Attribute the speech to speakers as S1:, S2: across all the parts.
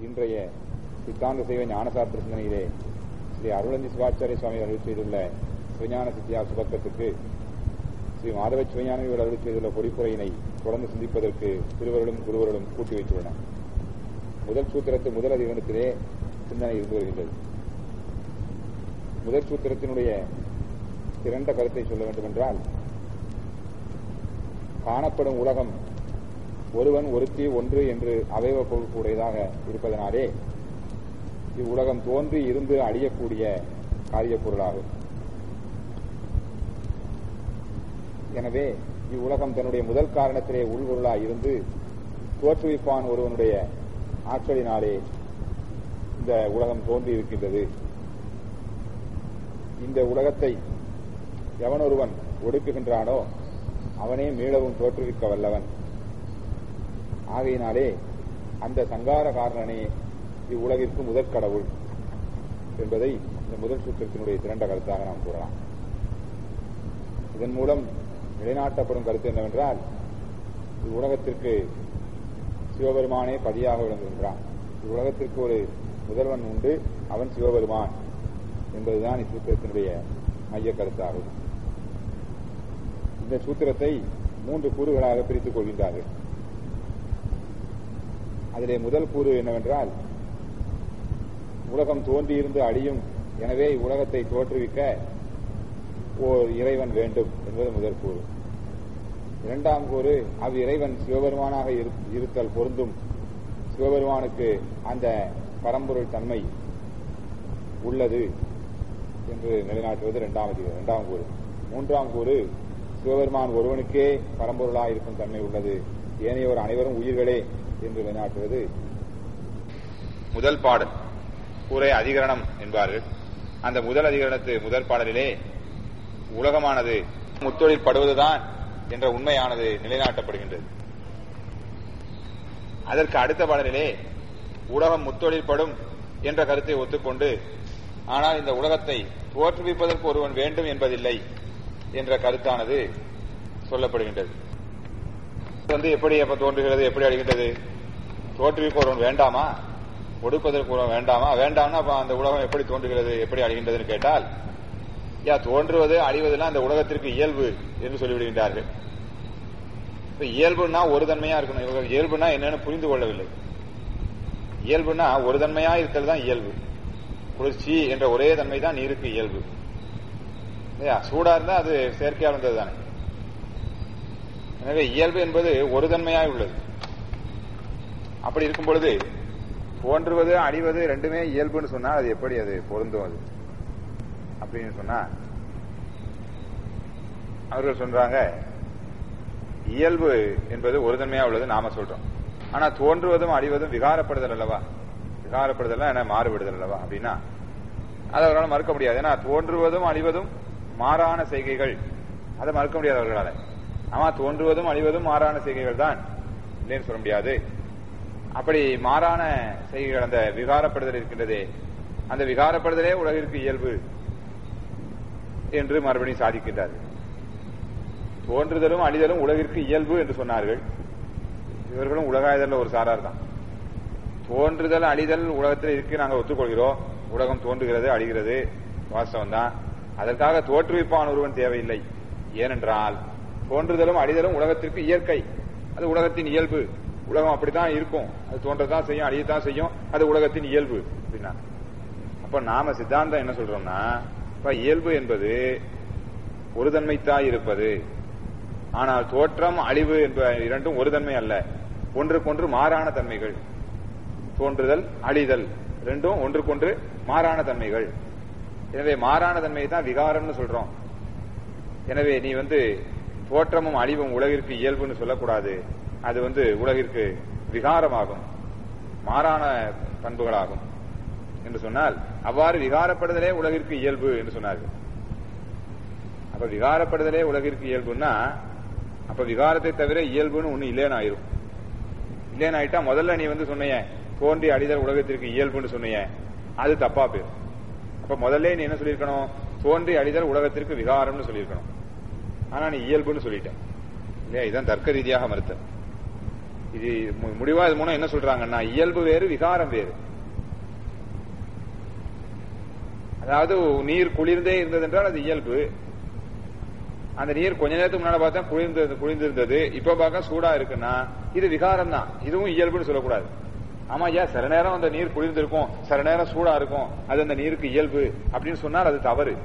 S1: இன்றைய சித்தாந்த சேவை ஞானசாஸ்திர சிந்தனையிலே ஸ்ரீ அருளந்தி சிவாச்சாரிய சுவாமி அருள் செய்துள்ள சிவஞான சித்தியா சுபக்கத்துக்கு ஸ்ரீ மாதவ சிவஞானிகள் அருள் செய்துள்ள பொறிப்புரையினை தொடர்ந்து சிந்திப்பதற்கு திருவருளும் குருவருளும் கூட்டி வைத்துள்ளன முதல் சூத்திரத்து முதல் அதிகரணத்திலே சிந்தனை இருந்து வருகின்றது முதல் சூத்திரத்தினுடைய திரண்ட கருத்தை சொல்ல வேண்டும் என்றால் காணப்படும் உலகம் ஒருவன் ஒருத்தி ஒன்று என்று அவயவ பொருளுடையதாக இருப்பதனாலே இவ்வுலகம் தோன்றி இருந்து அழியக்கூடிய காரியப் பொருளாகும் எனவே இவ்வுலகம் தன்னுடைய முதல் காரணத்திலே உள்பொருளாய் இருந்து தோற்றுவிப்பான் ஒருவனுடைய ஆற்றலினாலே இந்த உலகம் தோன்றி இருக்கின்றது இந்த உலகத்தை எவனொருவன் ஒடுக்குகின்றானோ அவனே மீளவும் தோற்றுவிக்க வல்லவன் ஆகையினாலே அந்த சங்கார காரணனே இவ்வுலகிற்கு முதற் கடவுள் என்பதை இந்த முதல் சூத்திரத்தினுடைய திரண்ட கருத்தாக நாம் கூறலாம் இதன் மூலம் நிலைநாட்டப்படும் கருத்து என்னவென்றால் இவ்வுலகத்திற்கு சிவபெருமானே பதியாக விளங்குகின்றான் இவ்வுலகத்திற்கு ஒரு முதல்வன் உண்டு அவன் சிவபெருமான் என்பதுதான் இச்சூத்திரத்தினுடைய மைய கருத்தாகும் இந்த சூத்திரத்தை மூன்று கூறுகளாக பிரித்துக் கொள்கின்றார்கள் அதிலே முதல் கூறு என்னவென்றால் உலகம் தோன்றியிருந்து அழியும் எனவே இவ்வுலகத்தை தோற்றுவிக்க ஓர் இறைவன் வேண்டும் என்பது முதல் கூறு இரண்டாம் கூறு அவ் இறைவன் சிவபெருமானாக இருத்தல் பொருந்தும் சிவபெருமானுக்கு அந்த பரம்பொருள் தன்மை உள்ளது என்று நிலைநாட்டுவது இரண்டாம் இரண்டாம் கூறு மூன்றாம் கூறு சிவபெருமான் ஒருவனுக்கே பரம்பொருளாக இருக்கும் தன்மை உள்ளது ஏனையோர் அனைவரும் உயிர்களே என்று நிலைநாட்டுவது முதல் பாடல் கூரை அதிகரணம் என்பார்கள் அந்த முதல் அதிகரணத்து முதல் பாடலிலே உலகமானது முத்தொழில் படுவதுதான் என்ற உண்மையானது நிலைநாட்டப்படுகின்றது அதற்கு அடுத்த பாடலிலே உலகம் முத்தொழில் படும் என்ற கருத்தை ஒத்துக்கொண்டு ஆனால் இந்த உலகத்தை தோற்றுவிப்பதற்கு ஒருவன் வேண்டும் என்பதில்லை என்ற கருத்தானது சொல்லப்படுகின்றது வந்து எப்படி எப்ப தோன்றுகிறது எப்படி அழிகின்றது தோற்றுவிக்க ஒருவன் வேண்டாமா ஒடுப்பதற்கு ஒருவன் வேண்டாமா வேண்டாம்னா அப்ப அந்த உலகம் எப்படி தோன்றுகிறது எப்படி அழிகின்றதுன்னு கேட்டால் யா தோன்றுவது அழிவதெல்லாம் அந்த உலகத்திற்கு இயல்பு என்று சொல்லிவிடுகின்றார்கள் இப்ப இயல்புனா ஒரு தன்மையா இருக்கணும் இவங்க இயல்புனா என்னன்னு புரிந்து கொள்ளவில்லை இயல்புனா ஒரு தன்மையா இருக்கிறது தான் இயல்பு குளிர்ச்சி என்ற ஒரே தன்மை தான் நீருக்கு இயல்பு இல்லையா சூடா இருந்தா அது செயற்கையா வந்தது தானே எனவே இயல்பு என்பது ஒரு தன்மையாய் உள்ளது அப்படி இருக்கும் பொழுது தோன்றுவது அழிவது ரெண்டுமே இயல்புன்னு சொன்னா அது எப்படி அது பொருந்தும் அது அப்படின்னு சொன்னா அவர்கள் சொல்றாங்க இயல்பு என்பது ஒரு தன்மையா உள்ளது நாம சொல்றோம் ஆனா தோன்றுவதும் அழிவதும் விகாரப்படுதல் அல்லவா விகாரப்படுதல் என்ன மாறுபடுதல் அல்லவா அப்படின்னா அதை அவர்களால் மறுக்க முடியாது ஏன்னா தோன்றுவதும் அழிவதும் மாறான செய்கைகள் அதை மறுக்க முடியாது அவர்களால ஆமா தோன்றுவதும் அழிவதும் மாறான செய்கைகள் தான் இல்லைன்னு சொல்ல முடியாது அப்படி மாறான செய்கைகள் அந்த விகாரப்படுதல் இருக்கின்றதே அந்த விகாரப்படுதலே உலகிற்கு இயல்பு என்று மறுபடியும் சாதிக்கின்றார்கள் தோன்றுதலும் அழிதலும் உலகிற்கு இயல்பு என்று சொன்னார்கள் இவர்களும் உலகாயுதல்ல ஒரு சாரார் தான் தோன்றுதல் அழிதல் உலகத்தில் இருக்கு நாங்கள் ஒத்துக்கொள்கிறோம் உலகம் தோன்றுகிறது அழிகிறது வாஸ்தவம் தான் அதற்காக தோற்றுவிப்பான் ஒருவன் தேவையில்லை ஏனென்றால் தோன்றுதலும் அழிதலும் உலகத்திற்கு இயற்கை அது உலகத்தின் இயல்பு உலகம் அப்படித்தான் இருக்கும் அது தோன்றதான் செய்யும் அழியத்தான் செய்யும் அது உலகத்தின் இயல்பு அப்படின்னா அப்ப நாம சித்தாந்தம் என்ன சொல்றோம்னா இப்ப இயல்பு என்பது ஒரு தன்மைத்தாய் இருப்பது ஆனால் தோற்றம் அழிவு என்ப இரண்டும் ஒரு தன்மை அல்ல ஒன்றுக்கொன்று மாறான தன்மைகள் தோன்றுதல் அழிதல் ரெண்டும் ஒன்றுக்கொன்று மாறான தன்மைகள் எனவே மாறான தன்மையை தான் விகாரம்னு சொல்றோம் எனவே நீ வந்து தோற்றமும் அழிவும் உலகிற்கு இயல்புன்னு சொல்லக்கூடாது அது வந்து உலகிற்கு விகாரமாகும் மாறான பண்புகளாகும் என்று சொன்னால் அவ்வாறு விகாரப்படுதலே உலகிற்கு இயல்பு என்று சொன்னார்கள் அப்ப விகாரப்படுதலே உலகிற்கு இயல்புன்னா அப்ப விகாரத்தை தவிர இயல்புன்னு ஒண்ணு இல்லேன்னு ஆயிரும் இல்லேன்னு ஆயிட்டா முதல்ல நீ வந்து சொன்னைய தோன்றி அழிதல் உலகத்திற்கு இயல்புன்னு சொன்னைய அது தப்பா போயிரும் அப்ப முதல்ல நீ என்ன சொல்லியிருக்கணும் தோன்றி அழிதல் உலகத்திற்கு விகாரம்னு சொல்லியிருக்கணும் ஆனா நீ இயல்புன்னு சொல்லிட்ட இல்லையா இதான் தர்க்க ரீதியாக மறுத்த இது மு- முடிவா இது மூலம் என்ன சொல்றாங்கன்னா இயல்பு வேறு விகாரம் வேறு அதாவது நீர் குளிர்ந்தே இருந்தது என்றால் அது இயல்பு அந்த நீர் கொஞ்ச நேரத்துக்கு முன்னாடி பார்த்தா குளிர்ந்தது குளிர்ந்திருந்தது இப்ப பார்க்க சூடா இருக்குன்னா இது விகாரம் தான் இதுவும் இயல்புன்னு சொல்லக்கூடாது ஆமா ஐயா சில நேரம் அந்த நீர் குளிர்ந்திருக்கும் சில நேரம் சூடா இருக்கும் அது அந்த நீருக்கு இயல்பு அப்படின்னு சொன்னால் அது தவறு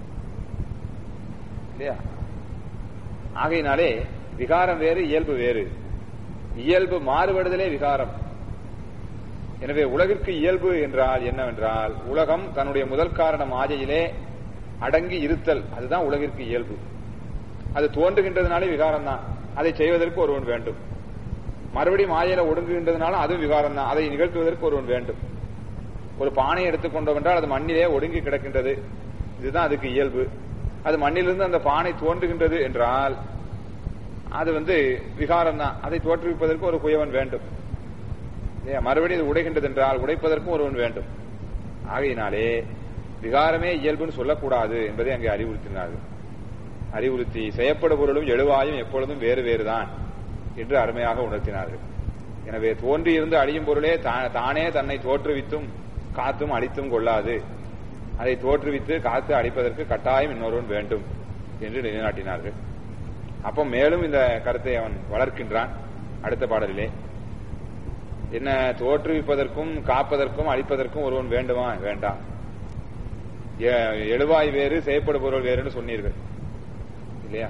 S1: இல்லையா ஆகையினாலே விகாரம் வேறு இயல்பு வேறு இயல்பு மாறுபடுதலே விகாரம் எனவே உலகிற்கு இயல்பு என்றால் என்னவென்றால் உலகம் தன்னுடைய முதல் காரணம் ஆஜையிலே அடங்கி இருத்தல் அதுதான் உலகிற்கு இயல்பு அது தோன்றுகின்றதுனாலே விகாரம் தான் அதை செய்வதற்கு ஒருவன் வேண்டும் மறுபடியும் மாயையில ஒடுங்குகின்றதுனால அதுவும் விகாரம் தான் அதை நிகழ்த்துவதற்கு ஒருவன் வேண்டும் ஒரு பானை எடுத்துக்கொண்டோம் என்றால் அது மண்ணிலே ஒடுங்கி கிடக்கின்றது இதுதான் அதுக்கு இயல்பு அது மண்ணிலிருந்து அந்த பானை தோன்றுகின்றது என்றால் அது வந்து விகாரம் தான் அதை தோற்றுவிப்பதற்கு ஒரு குயவன் வேண்டும் இல்லையா? மறுபடியும் இது உடைகின்றது என்றால் உடைப்பதற்கும் ஒருவன் வேண்டும் ஆகையினாலே விகாரமே இயல்புன்னு சொல்லக்கூடாது என்பதை அங்கே அறிவுறுத்தினார்கள் அறிவுறுத்தி செய்யப்பட பொருளும் எழுவாயும் எப்பொழுதும் வேறு வேறுதான் என்று அருமையாக உணர்த்தினார்கள் எனவே தோன்றியிருந்து அழியும் பொருளே தா- தானே தன்னை தோற்றுவித்தும் காத்தும் அழித்தும் கொள்ளாது அதை தோற்றுவித்து காத்து அழிப்பதற்கு கட்டாயம் இன்னொருவன் வேண்டும் என்று நிலைநாட்டினார்கள் அப்போ மேலும் இந்த கருத்தை அவன் வளர்க்கின்றான் அடுத்த பாடலிலே என்ன தோற்றுவிப்பதற்கும் காப்பதற்கும் அழிப்பதற்கும் ஒருவன் வேண்டுமா வேண்டாம் எ- எழுவாய் வேறு செய்யப்படும் பொருள் வேறுன்னு சொன்னீர்கள் இல்லையா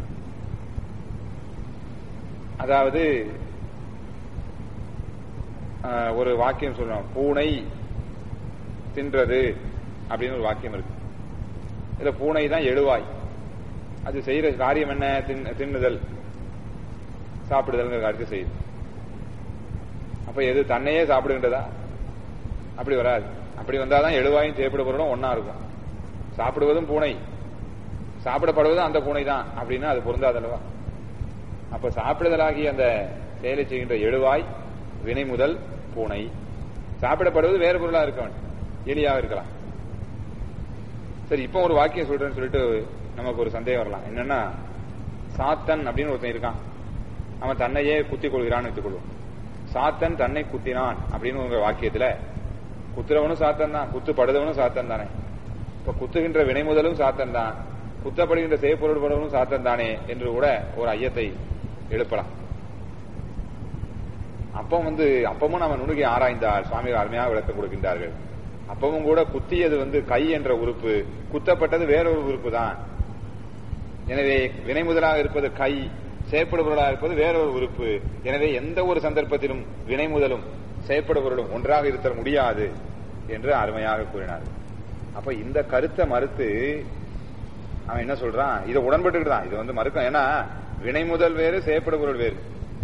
S1: அதாவது ஆஹ், ஒரு வாக்கியம் சொல்றோம் பூனை தின்றது அப்படின்னு ஒரு வாக்கியம் இருக்கு இதுல பூனை தான் எழுவாய் அது செய்யற காரியம் என்ன தின்- தின்னுதல் சாப்பிடுதல்ங்கிற காரியத்தை செய்யுது அப்ப எது தன்னையே சாப்பிடுகின்றதா அப்படி வராது அப்படி வந்தாதான் எழுவாயும் செய்யப்பட பொருளும் ஒன்னா இருக்கும் சாப்பிடுவதும் பூனை சாப்பிடப்படுவதும் அந்த பூனை தான் அப்படின்னா அது பொருந்தாதல்லவா அப்ப சாப்பிடுதலாகிய அந்த செயலை செய்கின்ற எழுவாய் வினை முதல் பூனை சாப்பிடப்படுவது வேறு பொருளா இருக்க வேண்டும் எலியாக இருக்கலாம் சரி இப்போ ஒரு வாக்கியம் சொல்றேன்னு சொல்லிட்டு நமக்கு ஒரு சந்தேகம் வரலாம் என்னன்னா சாத்தன் அப்படின்னு ஒருத்தன் இருக்கான் அவன் தன்னையே குத்திக் கொள்கிறான்னு வச்சுக்கொள்வோம் சாத்தன் தன்னை குத்தினான் அப்படின்னு உங்க வாக்கியத்துல குத்துறவனும் சாத்தன் தான் குத்துப்படுதவனும் சாத்தன் தானே இப்ப குத்துகின்ற வினை முதலும் சாத்தன் தான் குத்தப்படுகின்ற செய்யப்பொருள் படுவனும் சாத்தன் தானே என்று கூட ஒரு ஐயத்தை எழுப்பலாம் அப்பம் வந்து அப்பமும் நம்ம நுணுகி ஆராய்ந்தால் சுவாமிகள் அருமையாக விளக்கம் கொடுக்கின்றார்கள் அப்பவும் கூட குத்தியது வந்து கை என்ற உறுப்பு குத்தப்பட்டது வேறொரு உறுப்பு தான் எனவே வினை முதலாக இருப்பது கை செயற்படுபொருளாக இருப்பது வேறொரு உறுப்பு எனவே எந்த ஒரு சந்தர்ப்பத்திலும் வினை முதலும் செயற்படுபொருளும் ஒன்றாக இருத்தல் முடியாது என்று அருமையாக கூறினார் அப்ப இந்த கருத்தை மறுத்து அவன் என்ன சொல்றான் இதை உடன்பட்டுக்கிட்டு தான் இது வந்து மறுக்கும் ஏன்னா வினை முதல் வேறு செயற்படுபொருள் வேறு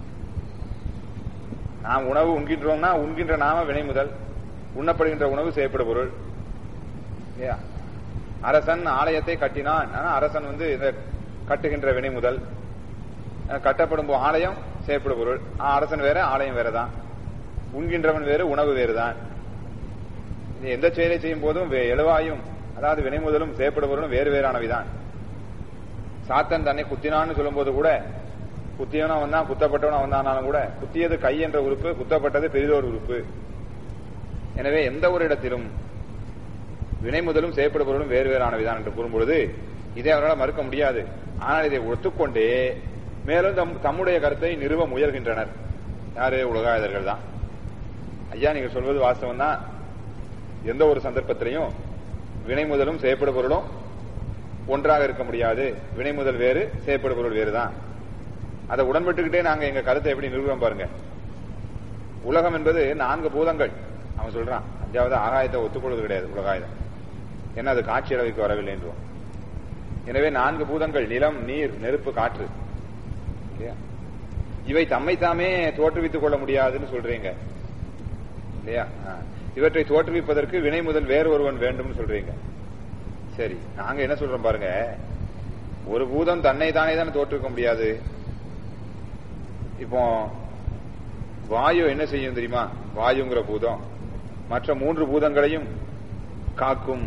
S1: நாம் உணவு உண்கின்றோம்னா உண்கின்ற நாம வினை முதல் உண்ணப்படுகின்ற உணவு செய்யப்பட பொருள் இல்லையா அரசன் ஆலயத்தை கட்டினான் ஆனா அரசன் வந்து இந்த கட்டுகின்ற வினை முதல் அஹ் கட்டப்படும் போ- ஆலயம் செய்யப்பட பொருள் ஆ, அரசன் வேற ஆலயம் வேறதான் உண்கின்றவன் வேறு உணவு வேறுதான் இது எந்த செயலை செய்யும் போதும் வே- எழுவாயும் அதாவது வினை முதலும் செய்யப்பட பொருளும் வேறு வேறானவைதான் சாத்தன் தன்னை குத்தினான்னு சொல்லும்போது கூட குத்தியவன் அவன் தான் குத்தப்பட்டவன் அவன் தானாலும் கூட குத்தியது கை என்ற உறுப்பு குத்தப்பட்டது பெரிதோர் உறுப்பு எனவே எந்த ஒரு இடத்திலும் வினை முதலும் செய்யப்படுபவர்களும் வேறு வேறானவைதான் என்று கூறும்பொழுது இதை அவர்களால் மறுக்க முடியாது ஆனால் இதை ஒத்துக்கொண்டே மேலும் தம் தம்முடைய கருத்தை நிறுவ முயல்கின்றனர் யாரு உலகாயுதர்கள் தான் ஐயா நீங்க சொல்வது வாஸ்தவம் தான் எந்த ஒரு சந்தர்ப்பத்திலையும் வினை முதலும் செய்யப்படும் பொருளும் ஒன்றாக இருக்க முடியாது வினை முதல் வேறு செய்யப்படும் பொருள் வேறுதான் அதை உடன்பட்டுக்கிட்டே நாங்க எங்க கருத்தை எப்படி நிறுவனம் பாருங்க உலகம் என்பது நான்கு பூதங்கள் அவன் சொல்றான் அஞ்சாவது ஆகாயத்தை ஒத்துக்கொள்வது கிடையாது உலகாயுதம் ஏன்னா அது காட்சி அளவுக்கு வரவில்லை என்றும் எனவே நான்கு பூதங்கள் நிலம் நீர் நெருப்பு காற்று இல்லையா இவை தம்மை தாமே தோற்றுவித்துக் கொள்ள முடியாதுன்னு சொல்றீங்க இல்லையா ஆ. இவற்றை தோற்றுவிப்பதற்கு வினை முதல் வேறு ஒருவன் வேண்டும்னு சொல்றீங்க சரி நாங்க என்ன சொல்றோம் பாருங்க ஒரு பூதம் தன்னை தானே தானே தோற்றுவிக்க முடியாது இப்போ வாயு என்ன செய்யும் தெரியுமா வாயுங்கிற பூதம் மற்ற மூன்று பூதங்களையும் காக்கும்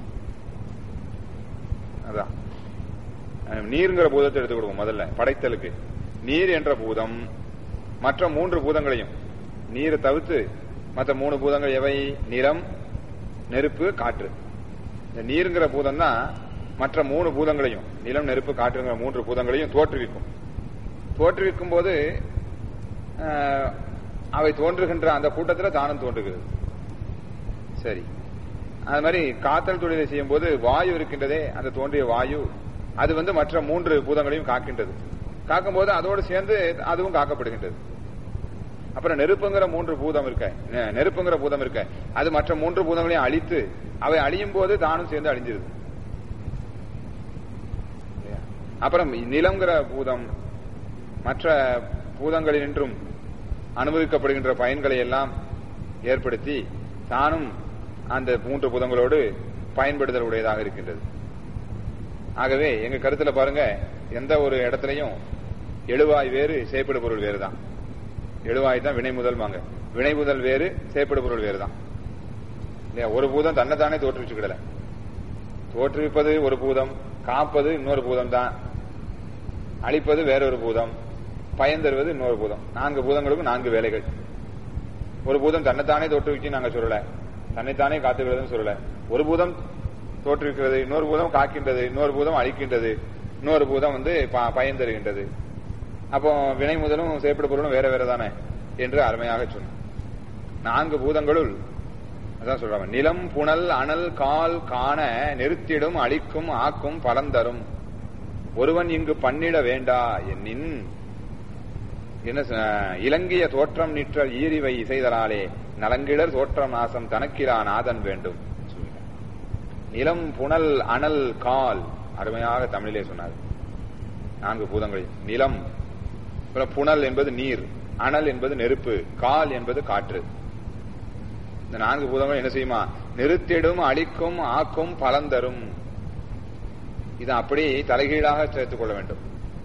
S1: அதான் அஹ் நீருங்கிற பூதத்தை எடுத்துக்கிடுவோம் முதல்ல படைத்தலுக்கு நீர் என்ற பூதம் மற்ற மூன்று பூதங்களையும் நீரை தவிர்த்து மற்ற மூணு பூதங்கள் எவை நிலம் நெருப்பு காற்று இந்த நீருங்கிற பூதம் தான் மற்ற மூணு பூதங்களையும் நிலம் நெருப்பு காற்றுங்கிற மூன்று பூதங்களையும் தோற்றுவிக்கும் தோற்றுவிக்கும் போது ஆஹ், அவை தோன்றுகின்ற அந்த கூட்டத்தில் தானும் தோன்றுகிறது சரி அது மாதிரி காத்தல் தொழிலை செய்யும் போது வாயு இருக்கின்றதே அந்த தோன்றிய வாயு அது வந்து மற்ற மூன்று பூதங்களையும் காக்கின்றது காக்கும்போது அதோடு சேர்ந்து அதுவும் காக்கப்படுகின்றது அப்புறம் நெருப்புங்கிற மூன்று பூதம் இருக்க நெ- நெருப்புங்கிற பூதம் இருக்க அது மற்ற மூன்று பூதங்களையும் அழித்து அவை அழியும் போது தானும் சேர்ந்து அழிஞ்சிருது அப்புறம் நிலங்கிற பூதம் மற்ற பூதங்களினின்றும் அனுபவிக்கப்படுகின்ற பயன்களை எல்லாம் ஏற்படுத்தி தானும் அந்த மூன்று பூதங்களோடு பயன்படுதல் உடையதாக இருக்கின்றது ஆகவே எங்க கருத்துல பாருங்க எந்த ஒரு இடத்துலயும் எழுவாய் வேறு செயற்படு பொருள் வேறு தான் எழுவாய் தான் வினை முதல் வாங்க வினை முதல் வேறு செயற்படு பொருள் வேறு தான் இல்லையா ஒரு பூதம் தன்னைத்தானே தோற்றுவிச்சுக்கிடல தோற்றுவிப்பது ஒரு பூதம் காப்பது இன்னொரு பூதம் தான் அழிப்பது வேறொரு பூதம் பயன் தருவது இன்னொரு பூதம் நான்கு பூதங்களுக்கும் நான்கு வேலைகள் ஒரு பூதம் தன்னைத்தானே தோற்றுவிச்சு நாங்க சொல்லல தன்னைத்தானே காத்துக்கிறதுன்னு சொல்லல ஒரு பூதம் தோற்றுவிக்கிறது இன்னொரு பூதம் காக்கின்றது இன்னொரு பூதம் அழிக்கின்றது இன்னொரு பூதம் வந்து ப- பயன் தருகின்றது அப்போ வினை முதலும் செயற்படு பொருளும் வேற வேற தானே என்று அருமையாக சொன்னார் நான்கு பூதங்களுள் அதான் சொல்றாங்க நிலம் புனல் அனல் கால் காண நிறுத்திடும் அழிக்கும் ஆக்கும் பலந்தரும் ஒருவன் இங்கு பண்ணிட வேண்டா என்னின் என்ன சொ- இலங்கிய தோற்றம் நிற்றல் ஈரிவை இசைதலாலே நலங்கிடர் தோற்றம் நாசம் தனக்கிலா நாதன் வேண்டும் சொல்லுங்க. நிலம் புனல் அனல் கால் அருமையாக தமிழிலே சொன்னார் நான்கு பூதங்கள் நிலம் அப்புறம் புனல் என்பது நீர் அனல் என்பது நெருப்பு கால் என்பது காற்று இந்த நான்கு பூதங்கள் என்ன செய்யுமா நிறுத்திடும் அழிக்கும் ஆக்கும் பலந்தரும் இது அப்படி தலைகீழாக சேர்த்துக் கொள்ள வேண்டும்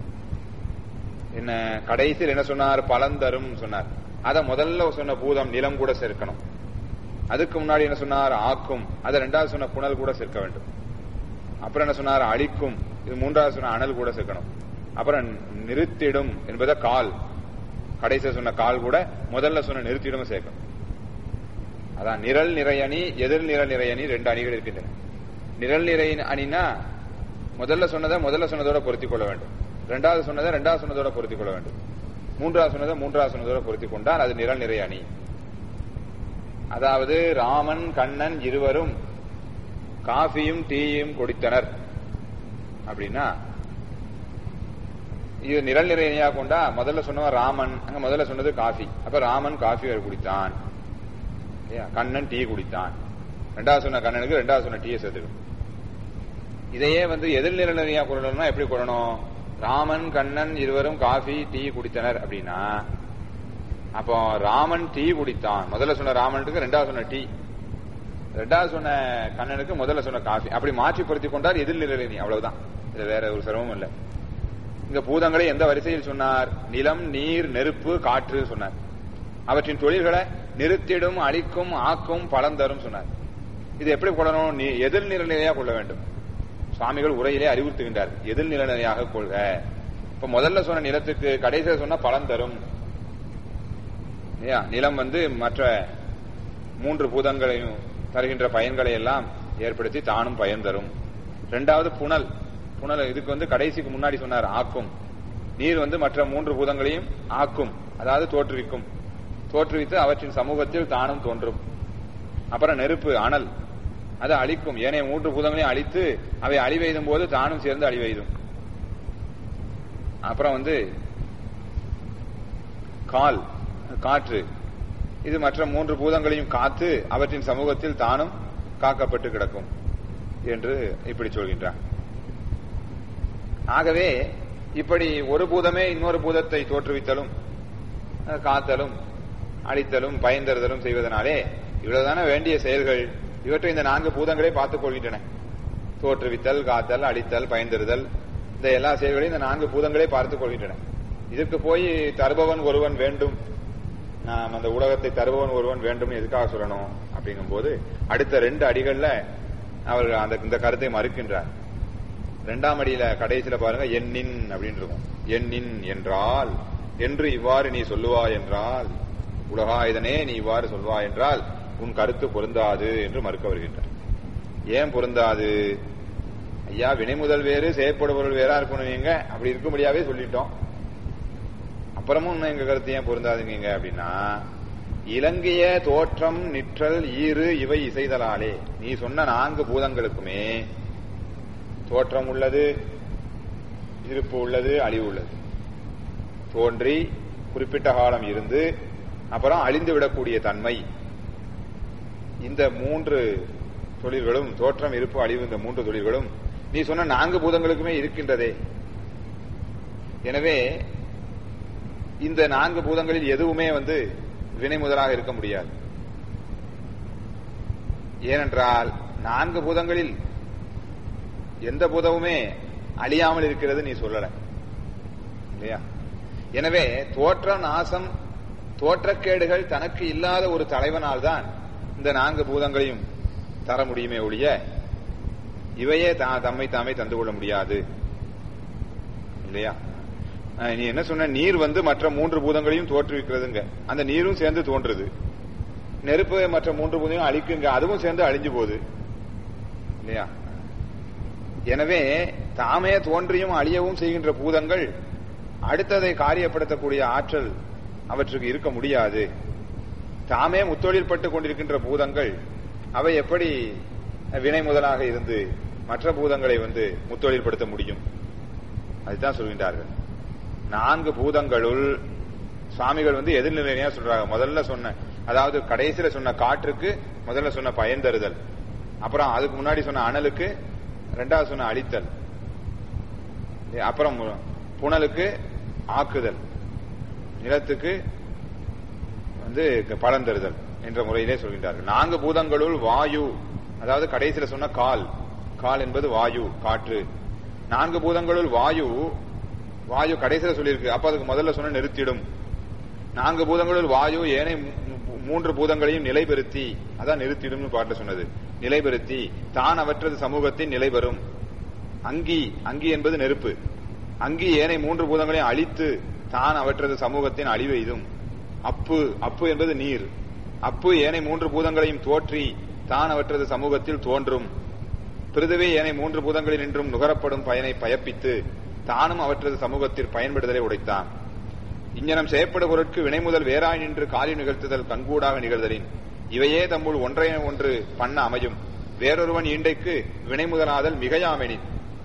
S1: என்ன கடைசியில் என்ன சொன்னார் பலந்தரும் சொன்னார் அத முதல்ல சொன்ன பூதம் நிலம் கூட சேர்க்கணும் அதுக்கு முன்னாடி என்ன சொன்னார் ஆக்கும் அதை ரெண்டாவது சொன்ன புனல் கூட சேர்க்க வேண்டும் அப்புறம் என்ன சொன்னார் அழிக்கும் இது மூன்றாவது சொன்ன அனல் கூட சேர்க்கணும் அப்புறம் நிறுத்திடும் என்பதை கால் கடைசியில் சொன்ன கால் கூட முதல்ல சொன்ன நிறுத்திடும் சேர்க்கணும் அதான் நிரல் நிறையணி எதிர் நிரல் நிறையணி ரெண்டு அணிகள் இருக்கின்றன நிரல் நிறை அணினா முதல்ல சொன்னதை முதல்ல சொன்னதோட பொருத்திக் கொள்ள வேண்டும் ரெண்டாவது சொன்னதை ரெண்டாவது சொன்னதோட பொருத்திக் கொள்ள வேண்டும் மூன்றாவது சொன்னதை மூன்றாவது சொன்னதோட பொருத்திக் கொண்டால் அது நிரல் நிறை அணி அதாவது ராமன் கண்ணன் இருவரும் காஃபியும் டீயும் குடித்தனர் அப்படின்னா இது நிரல் நிறை அணியாக கொண்டா முதல்ல சொன்னவன் ராமன் அங்க முதல்ல சொன்னது காஃபி அப்ப ராமன் காஃபி குடித்தான் இல்லையா? கண்ணன் டீ குடித்தான் ரெண்டாவது சொன்ன கண்ணனுக்கு ரெண்டாவது சொன்ன டீயை சேர்த்துக்கணும் இதையே வந்து எதிர் நிரலறியா கொள்ளணும்னா எப்படி கொள்ளணும் ராமன் கண்ணன் இருவரும் காஃபி டீ குடித்தனர் அப்படின்னா அப்போ ராமன் டீ குடித்தான் முதல்ல சொன்ன ராமனுக்கு ரெண்டாவது சொன்ன டீ ரெண்டாவது சொன்ன கண்ணனுக்கு முதல்ல சொன்ன காஃபி அப்படி மாற்றி பொருத்தி கொண்டால் எதிர் நிரலணி அவ்வளவுதான் இது வேற ஒரு சிரமம் இல்லை இங்க பூதங்களை எந்த வரிசையில் சொன்னார் நிலம் நீர் நெருப்பு காற்று சொன்னார் அவற்றின் தொழில்களை நிறுத்திடும் அழிக்கும் ஆக்கும் பலன் தரும் சொன்னார் இது எப்படி கொள்ளணும் நீ எதிர் நிலையா கொள்ள வேண்டும் சுவாமிகள் உரையிலே அறிவுறுத்துகின்றார் எதிர் நிலையாக கொள்க இப்ப முதல்ல சொன்ன நிலத்துக்கு கடைசியில் சொன்ன பலன் தரும் இல்லையா? நிலம் வந்து மற்ற மூன்று பூதங்களையும் தருகின்ற பயன்களை எல்லாம் ஏற்படுத்தி தானும் பயன் தரும் ரெண்டாவது புனல் புனல் இதுக்கு வந்து கடைசிக்கு முன்னாடி சொன்னார் ஆக்கும் நீர் வந்து மற்ற மூன்று பூதங்களையும் ஆக்கும் அதாவது தோற்றுவிக்கும் தோற்றுவித்து அவற்றின் சமூகத்தில் தானும் தோன்றும் அப்புறம் நெருப்பு அனல் அது அழிக்கும் ஏனைய மூன்று பூதங்களையும் அழித்து அவை அழிவெய்தும் போது தானும் சேர்ந்து அழிவெய்தும் அப்புறம் வந்து கால் காற்று இது மற்ற மூன்று பூதங்களையும் காத்து அவற்றின் சமூகத்தில் தானும் காக்கப்பட்டு கிடக்கும் என்று இப்படி சொல்கின்றார் ஆகவே இப்படி ஒரு பூதமே இன்னொரு பூதத்தை தோற்றுவித்தலும் அஹ், காத்தலும் அழித்தலும் பயன்தருதலும் செய்வதனாலே இவ்வளவுதான வேண்டிய செயல்கள் இவற்றை இந்த நான்கு பூதங்களே பார்த்துக் கொள்கின்றன தோற்றுவித்தல் காத்தல் அழித்தல் பயன்தருதல் இந்த எல்லா செயல்களையும் இந்த நான்கு பூதங்களே பார்த்துக் கொள்கின்றன இதற்கு போய் தருபவன் ஒருவன் வேண்டும் நாம் அந்த உலகத்தை தருபவன் ஒருவன் வேண்டும் எதுக்காக சொல்லணும் அப்படிங்கும்போது அடுத்த ரெண்டு அடிகள்ல அவர் அந்த இந்த கருத்தை மறுக்கின்றார் இரண்டாம் அடியில கடைசியில பாருங்க எண்ணின் அப்படின்னு இருக்கும் எண்ணின் என்றால் என்று இவ்வாறு நீ சொல்லுவாய் என்றால் உலகாயுதனே நீ இவ்வாறு சொல்வாய் என்றால் உன் கருத்து பொருந்தாது என்று மறுக்க வருகின்றார் ஏன் பொருந்தாது ஐயா வினை முதல் வேறு செயற்படுபொருள் வேறா இருக்கணும் நீங்க அப்படி இருக்கும்படியாவே சொல்லிட்டோம் அப்புறமும் இன்னும் எங்க கருத்து ஏன் பொருந்தாதுங்க அப்படின்னா இலங்கைய தோற்றம் நிற்றல் ஈறு இவை இசைதலாலே நீ சொன்ன நான்கு பூதங்களுக்குமே தோற்றம் உள்ளது இருப்பு உள்ளது அழிவு உள்ளது தோன்றி குறிப்பிட்ட காலம் இருந்து அப்புறம் அழிந்து விடக்கூடிய தன்மை இந்த மூன்று தொழில்களும் தோற்றம் இருப்பு அழிவு இந்த மூன்று தொழில்களும் நீ சொன்ன நான்கு பூதங்களுக்குமே இருக்கின்றதே எனவே இந்த நான்கு பூதங்களில் எதுவுமே வந்து வினை முதலாக இருக்க முடியாது ஏனென்றால் நான்கு பூதங்களில் எந்த பூதமுமே அழியாமல் இருக்கிறது நீ சொல்லல இல்லையா எனவே தோற்ற நாசம் தோற்றக்கேடுகள் தனக்கு இல்லாத ஒரு தலைவனால் தான் இந்த நான்கு பூதங்களையும் தர முடியுமே ஒழிய இவையே தம்மை தாமே தந்து கொள்ள முடியாது இல்லையா நீ என்ன சொன்ன நீர் வந்து மற்ற மூன்று பூதங்களையும் தோற்றுவிக்கிறதுங்க அந்த நீரும் சேர்ந்து தோன்றுது நெருப்பு மற்ற மூன்று பூதங்களும் அழிக்குங்க அதுவும் சேர்ந்து அழிஞ்சு போகுது இல்லையா எனவே தாமே தோன்றியும் அழியவும் செய்கின்ற பூதங்கள் அடுத்ததை காரியப்படுத்தக்கூடிய ஆற்றல் அவற்றுக்கு இருக்க முடியாது தாமே முத்தொழில் பட்டுக் கொண்டிருக்கின்ற பூதங்கள் அவை எப்படி வினை முதலாக இருந்து மற்ற பூதங்களை வந்து முத்தொழில்படுத்த முடியும் அதுதான் சொல்கின்றார்கள் நான்கு பூதங்களுள் சுவாமிகள் வந்து எதிர்நிலையா சொல்றாங்க முதல்ல சொன்ன அதாவது கடைசியில சொன்ன காற்றுக்கு முதல்ல சொன்ன பயன் தருதல் அப்புறம் அதுக்கு முன்னாடி சொன்ன அனலுக்கு ரெண்டாவது சொன்ன அழித்தல் அப்புறம் புனலுக்கு ஆக்குதல் நிலத்துக்கு வந்து பலன் தருதல் என்ற முறையிலே சொல்கின்றார்கள் நான்கு பூதங்களுள் வாயு அதாவது கடைசியில சொன்ன கால் கால் என்பது வாயு காற்று நான்கு பூதங்களுள் வாயு வாயு கடைசியில சொல்லியிருக்கு அப்ப அதுக்கு முதல்ல சொன்ன நிறுத்திடும் நான்கு பூதங்களுள் வாயு ஏனை மூன்று பூதங்களையும் நிலைபெறுத்தி அதான் நிறுத்திடும் பாட்டு சொன்னது நிலைபெறுத்தி தான் அவற்றது சமூகத்தின் நிலைபெறும் அங்கி அங்கி என்பது நெருப்பு அங்கி ஏனை மூன்று பூதங்களையும் அழித்து தான் அவற்றது சமூகத்தின் அழிவு இதும் அப்பு அப்பு என்பது நீர் அப்பு ஏனை மூன்று பூதங்களையும் தோற்றி தான் அவற்றது சமூகத்தில் தோன்றும் பிரிதுவே ஏனை மூன்று பூதங்களில் நின்றும் நுகரப்படும் பயனை பயப்பித்து தானும் அவற்றது சமூகத்தில் பயன்படுதலை உடைத்தான் இஞ்ஞனம் செய்யப்படு பொருட்கு வினை முதல் வேறாய் நின்று காலி நிகழ்த்துதல் கண்கூடாக நிகழ்தலின் இவையே தம்முள் ஒன்றைய ஒன்று பண்ண அமையும் வேறொருவன் ஈண்டைக்கு வினை முதலாதல் மிகையாமெனின்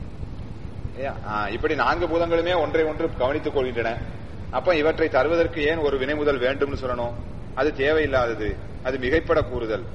S1: இப்படி நான்கு பூதங்களுமே ஒன்றை ஒன்று கவனித்துக் கொள்கின்றன அப்ப இவற்றை தருவதற்கு ஏன் ஒரு வினை முதல் வேண்டும்னு சொல்லணும் அது தேவையில்லாதது அது மிகைப்பட கூறுதல்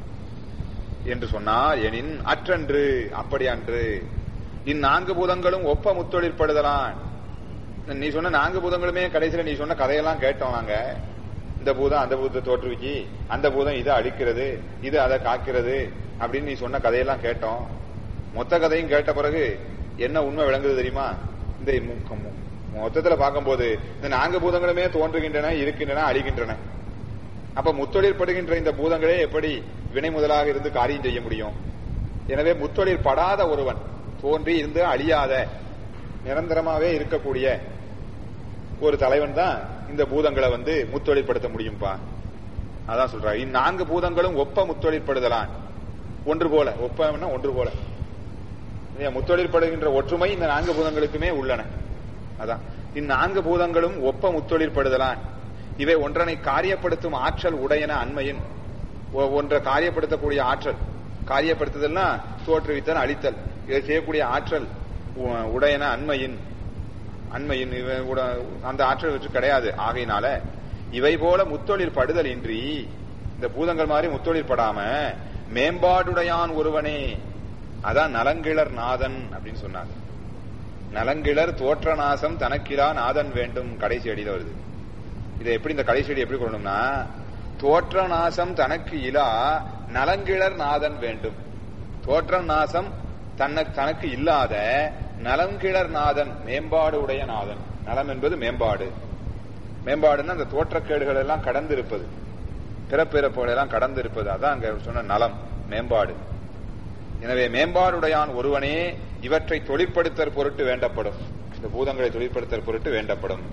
S1: என்று சொன்னார் எனின் அற்றன்று அப்படி அன்று இந்நான்கு பூதங்களும் ஒப்ப முத்தொழிற்படுதலான் நீ சொன்ன நான்கு பூதங்களுமே கடைசியில நீ சொன்ன கதையெல்லாம் கேட்டோம் நாங்க இந்த பூதம் அந்த பூதத்தை தோற்றுவிக்கி அந்த பூதம் இதை அழிக்கிறது இது அதை காக்கிறது அப்படின்னு நீ சொன்ன கதையெல்லாம் கேட்டோம் மொத்த கதையும் கேட்ட பிறகு என்ன உண்மை விளங்குது தெரியுமா இந்த மொத்தத்துல பார்க்கும்போது இந்த நான்கு பூதங்களுமே தோன்றுகின்றன இருக்கின்றன அழிகின்றன அப்ப முத்தொழில் படுகின்ற இந்த பூதங்களே எப்படி வினை முதலாக இருந்து காரியம் செய்ய முடியும் எனவே முத்தொழில் படாத ஒருவன் தோன்றி இருந்து அழியாத நிரந்தரமாவே இருக்கக்கூடிய ஒரு தலைவன் தான் இந்த பூதங்களை வந்து முத்தொழிற்படுத்த முடியும்பா அதான் சொல்றாரு இந்நான்கு பூதங்களும் ஒப்ப முத்தொழிற்படுதலான் ஒன்று போல ஒப்பம்னா ஒன்று போல முத்தொழிற்படுகின்ற ஒற்றுமை இந்த நான்கு பூதங்களுக்குமே உள்ளன அதான் இந்நான்கு பூதங்களும் ஒப்ப முத்தொழிற்படுதலான் இவை ஒன்றனை காரியப்படுத்தும் ஆற்றல் உடையன அண்மையின் ஒன்றை காரியப்படுத்தக்கூடிய ஆற்றல் காரியப்படுத்துதல்னா தோற்றுவித்தல் அழித்தல் இதை செய்யக்கூடிய ஆற்றல் உடையன அண்மையின் அண்மையின் அந்த ஆற்றல் வச்சு கிடையாது ஆகையினால இவை போல முத்தொழில் படுதல் இன்றி இந்த பூதங்கள் மாதிரி முத்தொழில் படாம மேம்பாடுடையான் ஒருவனே அதான் நலங்கிழர் நாதன் அப்படின்னு சொன்னாங்க நலங்கிழர் தோற்ற நாசம் தனக்கிலா நாதன் வேண்டும் கடைசி அடியில வருது இதை எப்படி இந்த கடைசி அடி எப்படி கொள்ளணும்னா தோற்ற நாசம் தனக்கு இலா நலங்கிழர் நாதன் வேண்டும் தோற்ற நாசம் தன்ன தனக்கு இல்லாத நலங்கிழர் நாதன் மேம்பாடு உடைய நாதன் நலம் என்பது மேம்பாடு மேம்பாடுன்னா அந்த தோற்றக்கேடுகள் எல்லாம் கடந்து இருப்பது பிறப்பிறப்புகள் எல்லாம் கடந்து இருப்பது அதான் அங்க சொன்ன நலம் மேம்பாடு எனவே மேம்பாடுடையான் ஒருவனே இவற்றை தொழிற்படுத்தற் பொருட்டு வேண்டப்படும் இந்த பூதங்களை தொழிற்படுத்தற் பொருட்டு வேண்டப்படும்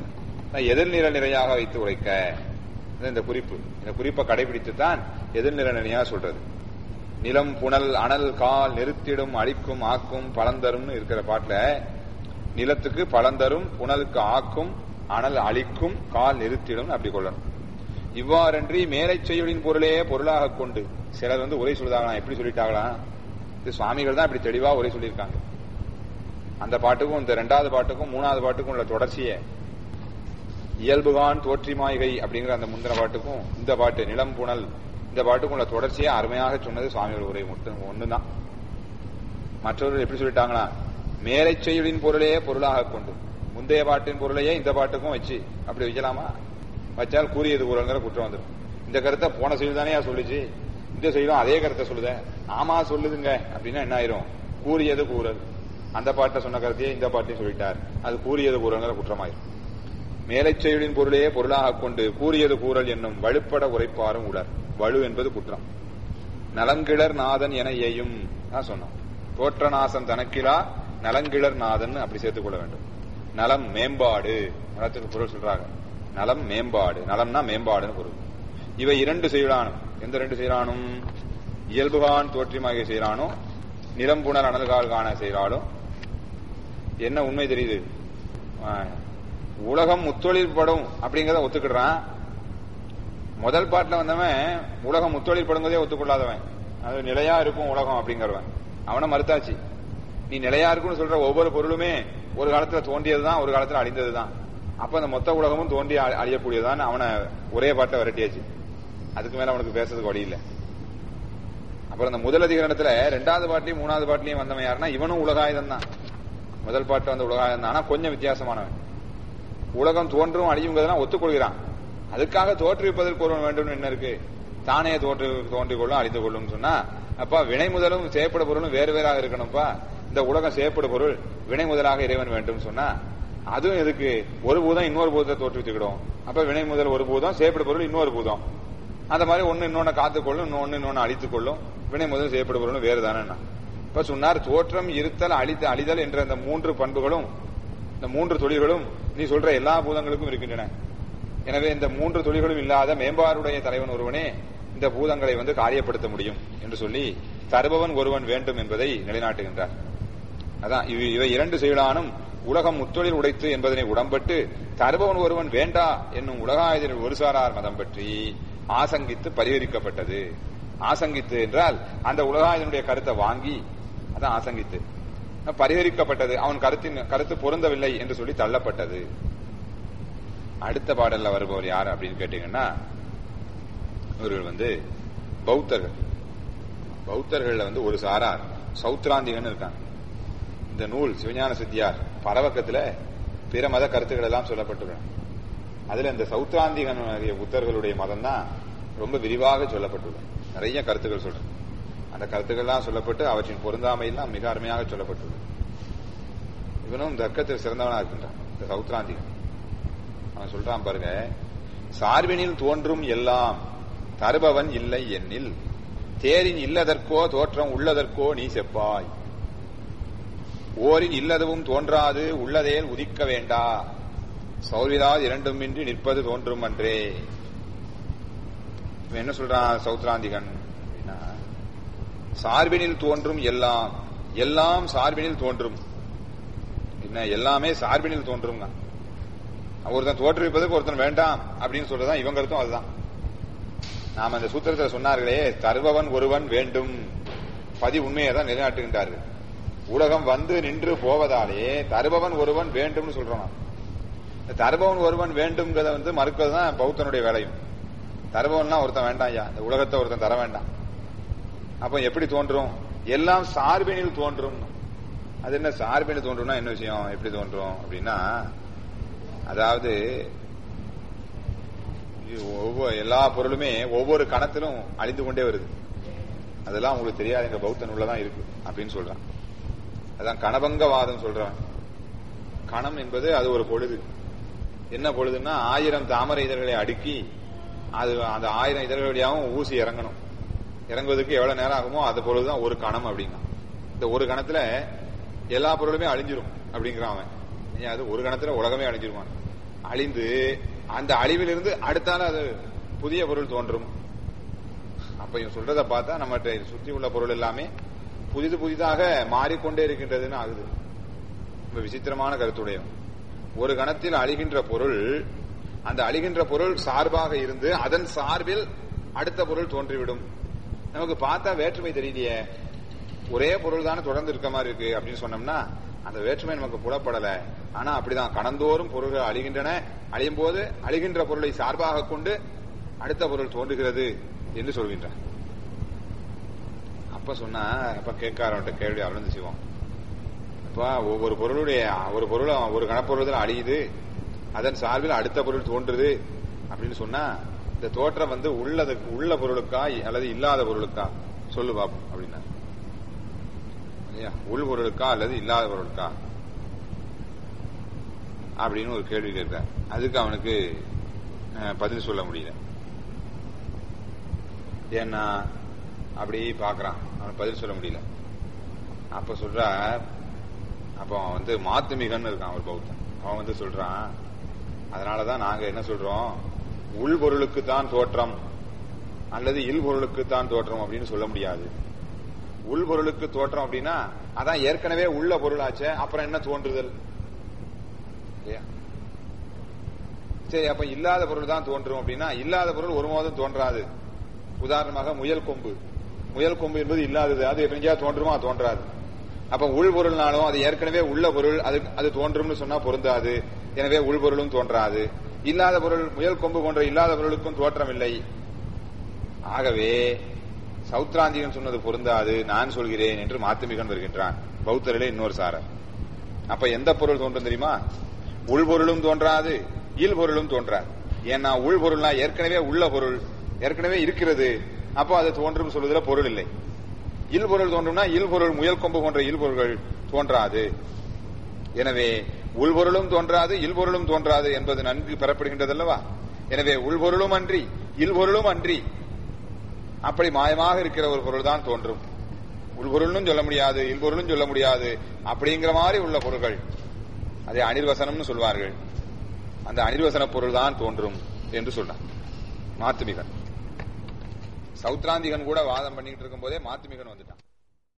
S1: எதிர்நிற நிறையாக வைத்து உழைக்க இது இந்த குறிப்பு இந்த குறிப்பை கடைபிடித்து தான் எதிர்நிற நிறையா சொல்றது நிலம் புனல் அனல் கால் நிறுத்திடும் அழிக்கும் ஆக்கும் பழந்தரும்னு இருக்கிற பாட்டுல நிலத்துக்கு பழந்தரும் புனலுக்கு ஆக்கும் அனல் அழிக்கும் கால் நிறுத்திடும் அப்படி கொள்ளணும் இவ்வாறன்றி மேலை செய்யுளின் பொருளே பொருளாக கொண்டு சிலர் வந்து உரை சொல்லுதாங்களாம் எப்படி சொல்லிட்டாங்களாம் இது சுவாமிகள் தான் இப்படி தெளிவா உரை சொல்லியிருக்காங்க அந்த பாட்டுக்கும் இந்த ரெண்டாவது பாட்டுக்கும் மூணாவது பாட்டுக்கும் உள்ள தொடர்ச்சியை இயல்புகான் தோற்றிமாய்கை அப்படிங்கிற அந்த முந்தின பாட்டுக்கும் இந்த பாட்டு நிலம் புனல் இந்த பாட்டுக்கும் உள்ள தொடர்ச்சியை அருமையாக சொன்னது சுவாமிகள் உரை மட்டும் ஒண்ணுதான் மற்றவர்கள் எப்படி சொல்லிட்டாங்களா மேலை செய்யுளின் பொருளையே பொருளாக கொண்டு முந்தைய பாட்டின் பொருளையே இந்த பாட்டுக்கும் வச்சு அப்படி வைக்கலாமா வச்சால் கூறியது கூறல்ங்கிற குற்றம் வந்துடும் இந்த கருத்தை போன செயல் தானே சொல்லுச்சு இந்த செயலும் அதே கருத்தை சொல்லுத ஆமா சொல்லுதுங்க அப்படின்னா என்ன ஆயிரும் கூறியது கூறல் அந்த பாட்டை சொன்ன கருத்தையே இந்த பாட்டையும் சொல்லிட்டார் அது கூறியது கூறல்ங்கிற குற்றமாயிரும் மேலை செயலின் பொருளையே பொருளாக கொண்டு கூறியது கூறல் என்னும் வலுப்பட உரைப்பாரும் உடர் வலு என்பது குற்றம் நலங்கிழர் நாதன் என ஏயும் தான் சொன்னோம் தோற்றநாசம் தனக்கிலா நலங்கிழர் நாதன் அப்படி சேர்த்துக் கொள்ள வேண்டும் நலம் மேம்பாடு நலத்துக்கு பொருள் சொல்றாங்க நலம் மேம்பாடு நலம்னா மேம்பாடுன்னு பொருள் இவை இரண்டு செயலானும் எந்த ரெண்டு செயலானும் இயல்புகான் தோற்றியமாக செய்யறானோ நிலம்புணர் அனல்கால் காண செய்யறாலும் என்ன உண்மை தெரியுது உலகம் முத்தொழில் படும் அப்படிங்கறத ஒத்துக்கிடுறான் முதல் பாட்டுல வந்தவன் உலகம் முத்தொழில் படுங்கிறதே ஒத்துக்கொள்ளாதவன் அது நிலையா இருக்கும் உலகம் அப்படிங்கிறவன் அவனை மறுத்தாச்சு நீ நிலையா இருக்கும்னு சொல்ற ஒவ்வொரு பொருளுமே ஒரு காலத்துல தோன்றியதுதான் ஒரு காலத்துல அழிந்ததுதான் அப்ப அந்த மொத்த உலகமும் தோண்டி அழியக்கூடியதான் அவனை ஒரே பாட்டை விரட்டியாச்சு அதுக்கு மேல அவனுக்கு பேசுறதுக்கு வழி இல்லை அப்புறம் இந்த முதல் அதிகரணத்துல ரெண்டாவது பாட்டிலையும் மூணாவது பாட்டிலையும் வந்தவன் யாருன்னா இவனும் உலகாயுதம் தான் முதல் பாட்டு வந்த உலகாயுதம் தான் ஆனா கொஞ்சம் வித்தியாசமானவன் உலகம் தோன்றும் அழியுங்கிறதெல்லாம் ஒத்துக்கொள்கிறான் அதுக்காக தோற்றுவிப்பதற்கு ஒருவன் வேண்டும் என்ன இருக்கு தானே தோற்று தோன்றிக் கொள்ளும் அழிந்து கொள்ளும் சொன்னா அப்பா வினை முதலும் செயற்பட பொருளும் வேறு வேறாக இருக்கணும்ப்பா இந்த உலகம் செயற்பட பொருள் வினை முதலாக இறைவன் வேண்டும் சொன்னா அதுவும் எதுக்கு ஒரு பூதம் இன்னொரு பூதத்தை தோற்றுவித்துக்கிடும் அப்ப வினை முதல் ஒரு பூதம் செயற்பட பொருள் இன்னொரு பூதம் அந்த மாதிரி ஒன்னு இன்னொன்னு காத்துக்கொள்ளும் இன்னொன்னு இன்னொன்னு அழித்துக் கொள்ளும் வினை முதல் செய்யப்பட பொருளும் வேறு தானே இப்ப சொன்னார் தோற்றம் இருத்தல் அழித்து அழிதல் என்ற அந்த மூன்று பண்புகளும் இந்த மூன்று தொழில்களும் நீ சொல்ற எல்லா பூதங்களுக்கும் இருக்கின்றன எனவே இந்த மூன்று தொழில்களும் இல்லாத மேம்பாடுடைய தலைவன் ஒருவனே இந்த பூதங்களை வந்து காரியப்படுத்த முடியும் என்று சொல்லி தருபவன் ஒருவன் வேண்டும் என்பதை நிலைநாட்டுகின்றார் அதான் இவை இரண்டு செயலானும் உலகம் முத்தொழில் உடைத்து என்பதனை உடம்பட்டு தருபவன் ஒருவன் வேண்டா என்னும் உலகாயுதரின் ஒரு சாரார் மதம் பற்றி ஆசங்கித்து பரிகரிக்கப்பட்டது ஆசங்கித்து என்றால் அந்த உலகாயுதனுடைய கருத்தை வாங்கி அதான் ஆசங்கித்து பரிகரிக்கப்பட்டது அவன் கருத்தின் கருத்து பொருந்தவில்லை என்று சொல்லி தள்ளப்பட்டது அடுத்த பாடல்ல வருபவர் யார் அப்படின்னு கேட்டீங்கன்னா இவர்கள் வந்து பௌத்தர்கள் பௌத்தர்கள்ல வந்து ஒரு சாரார் சௌத்ராந்திகன் இருக்காங்க இந்த நூல் சிவஞான சித்தியார் பரவக்கத்துல பிற மத கருத்துக்கள் எல்லாம் சொல்லப்பட்டுள்ளன அதுல இந்த சௌத்ராந்திகன் புத்தர்களுடைய மதம் தான் ரொம்ப விரிவாக சொல்லப்பட்டுள்ளது நிறைய கருத்துக்கள் சொல்றேன் அந்த கருத்துக்கள்லாம் சொல்லப்பட்டு அவற்றின் பொருந்தாமையெல்லாம் மிக அருமையாக சொல்லப்பட்டுள்ளது இவனும் தர்க்கத்தில் சிறந்தவனா இருக்கின்றான் இந்த சௌத்ராந்திகன் அவன் சொல்றான் பாருங்க சார்பினில் தோன்றும் எல்லாம் தருபவன் இல்லை என்னில் தேரின் இல்லதற்கோ தோற்றம் உள்ளதற்கோ நீ செப்பாய் ஓரின் இல்லதுவும் தோன்றாது உள்ளதேல் உதிக்க வேண்டா சௌரிதால் இரண்டுமின்றி நிற்பது தோன்றும் அன்றே இவன் என்ன சொல்றான் சௌத்ராந்திகன் அப்படின்னா சார்பினில் தோன்றும் எல்லாம் எல்லாம் சார்பினில் தோன்றும் என்ன எல்லாமே சார்பினில் தோன்றும் ஒருத்தன் தோற்றுவிப்பதற்கு ஒருத்தன் வேண்டாம் அப்படின்னு சொல்றதுதான் இவங்க கருத்தும் அதுதான் நாம அந்த சூத்திரத்தில் சொன்னார்களே தருபவன் ஒருவன் வேண்டும் பதி உண்மையை தான் நிலைநாட்டுகின்றார்கள் உலகம் வந்து நின்று போவதாலே தருபவன் ஒருவன் வேண்டும்னு சொல்றோம் இந்த தருபவன் ஒருவன் வேண்டும்ங்கிறத வந்து மறுக்கிறது தான் பௌத்தனுடைய வேலையும் தருபவன்லாம் ஒருத்தன் வேண்டாம் ஐயா இந்த உலகத்தை ஒருத்தன் தர வேண்டாம் அப்ப எப்படி தோன்றும் எல்லாம் சார்பினில் தோன்றும் அது என்ன சார்பினில் தோன்றும்னா என்ன விஷயம் எப்படி தோன்றும் அப்படின்னா அதாவது ஒவ்வொரு எல்லா பொருளுமே ஒவ்வொரு கணத்திலும் அழிந்து கொண்டே வருது அதெல்லாம் உங்களுக்கு தெரியாது எங்க பௌத்தன் உள்ளதான் இருக்கு அப்படின்னு சொல்றான் அதான் கணபங்கவாதம் சொல்றான் கணம் என்பது அது ஒரு பொழுது என்ன பொழுதுன்னா ஆயிரம் தாமரை இதழ்களை அடுக்கி அது அந்த ஆயிரம் இதழ்கள் வழியாகவும் ஊசி இறங்கணும் இறங்குவதற்கு எவ்வளவு நேரம் ஆகுமோ அது பொழுதுதான் ஒரு கணம் அப்படின்னா இந்த ஒரு கணத்துல எல்லா பொருளுமே அழிஞ்சிரும் அப்படிங்கிறான் அவன் அது ஒரு கணத்துல உலகமே அழிஞ்சிருவான் அழிந்து அந்த அழிவிலிருந்து அடுத்தால அது புதிய பொருள் தோன்றும் அப்ப இவன் சொல்றத பார்த்தா நம்மகிட்ட சுத்தி உள்ள பொருள் எல்லாமே புதிது புதிதாக மாறிக்கொண்டே இருக்கின்றதுன்னு ஆகுது ரொம்ப விசித்திரமான கருத்துடையவன் ஒரு கணத்தில் அழிகின்ற பொருள் அந்த அழிகின்ற பொருள் சார்பாக இருந்து அதன் சார்பில் அடுத்த பொருள் தோன்றிவிடும் நமக்கு பார்த்தா வேற்றுமை தெரியலையே ஒரே பொருள் தானே தொடர்ந்து இருக்க மாதிரி இருக்கு அப்படின்னு சொன்னோம்னா அந்த வேற்றுமை நமக்கு புலப்படல ஆனா அப்படிதான் கணந்தோறும் பொருள்கள் அழிகின்றன அழியும் போது அழிகின்ற பொருளை சார்பாக கொண்டு அடுத்த பொருள் தோன்றுகிறது என்று சொல்கின்றார் அப்ப சொன்னா அப்ப கேட்காரவன்ட்ட கேள்வி அருள் சிவம் அப்ப ஒவ்வொரு பொருளுடைய ஒரு பொருள் ஒரு கணப்பொருள் அழியுது அதன் சார்பில் அடுத்த பொருள் தோன்றுது அப்படின்னு சொன்னா இந்த தோற்றம் வந்து உள்ளது உள்ள பொருளுக்கா அல்லது இல்லாத பொருளுக்கா சொல்லு பாப்போம் அப்படின்னா இல்லையா உள் பொருளுக்கா அல்லது இல்லாத பொருளுக்கா அப்படின்னு ஒரு கேள்வி கேட்கிறார் அதுக்கு அவனுக்கு பதில் சொல்ல முடியல ஏன்னா அப்படி பாக்குறான் அவன் பதில் சொல்ல முடியல அப்ப சொல்ற அப்ப அவன் வந்து மாத்துமிகன் இருக்கான் ஒரு பௌத்தன் அவன் வந்து சொல்றான் அதனாலதான் நாங்க என்ன சொல்றோம் உள் பொருளுக்கு தான் தோற்றம் அல்லது இல் பொருளுக்கு தான் தோற்றம் அப்படின்னு சொல்ல முடியாது உள் பொருளுக்கு தோற்றம் அப்படின்னா அதான் ஏற்கனவே உள்ள பொருளாச்சே அப்புறம் என்ன தோன்றுதல் இல்லையா சரி அப்ப இல்லாத பொருள் தான் தோன்றும் அப்படின்னா இல்லாத பொருள் ஒரு மாதம் தோன்றாது உதாரணமாக முயல் கொம்பு முயல் கொம்பு என்பது இல்லாதது அது எப்படியா தோன்றுமா தோன்றாது அப்ப உள் பொருள்னாலும் அது ஏற்கனவே உள்ள பொருள் அது அது தோன்றும்னு சொன்னா பொருந்தாது எனவே உள் பொருளும் தோன்றாது இல்லாத பொருள் முயல் கொம்பு போன்ற இல்லாத பொருளுக்கும் தோற்றம் இல்லை ஆகவே சௌத்ராந்திகன் சொன்னது பொருந்தாது நான் சொல்கிறேன் என்று மாத்துமிகன் வருகின்றான் பௌத்தரிலே இன்னொரு சாரர் அப்ப எந்த பொருள் தோன்றும் தெரியுமா உள் பொருளும் தோன்றாது இல் பொருளும் தோன்றாது ஏன்னா உள் பொருள்னா ஏற்கனவே உள்ள பொருள் ஏற்கனவே இருக்கிறது அப்போ அது தோன்றும் சொல்வதில் பொருள் இல்லை இல் பொருள் தோன்றும்னா இல் பொருள் முயல் கொம்பு போன்ற இல் பொருள்கள் தோன்றாது எனவே உள்பொருளும் தோன்றாது இல்பொருளும் தோன்றாது என்பது நன்கு பெறப்படுகின்றது அல்லவா எனவே உள்பொருளும் அன்றி இல்பொருளும் அன்றி அப்படி மாயமாக இருக்கிற ஒரு பொருள் தான் தோன்றும் உள்பொருளும் சொல்ல முடியாது இல்பொருளும் சொல்ல முடியாது அப்படிங்கிற மாதிரி உள்ள பொருள்கள் அதை அனிர்வசனம்னு சொல்வார்கள் அந்த அனிர்வசன பொருள் தான் தோன்றும் என்று சொன்னான் மாத்துமிகன் சௌத்ராந்திகன் கூட வாதம் பண்ணிட்டு இருக்கும் போதே மாத்துமிகன் வந்துட்டான்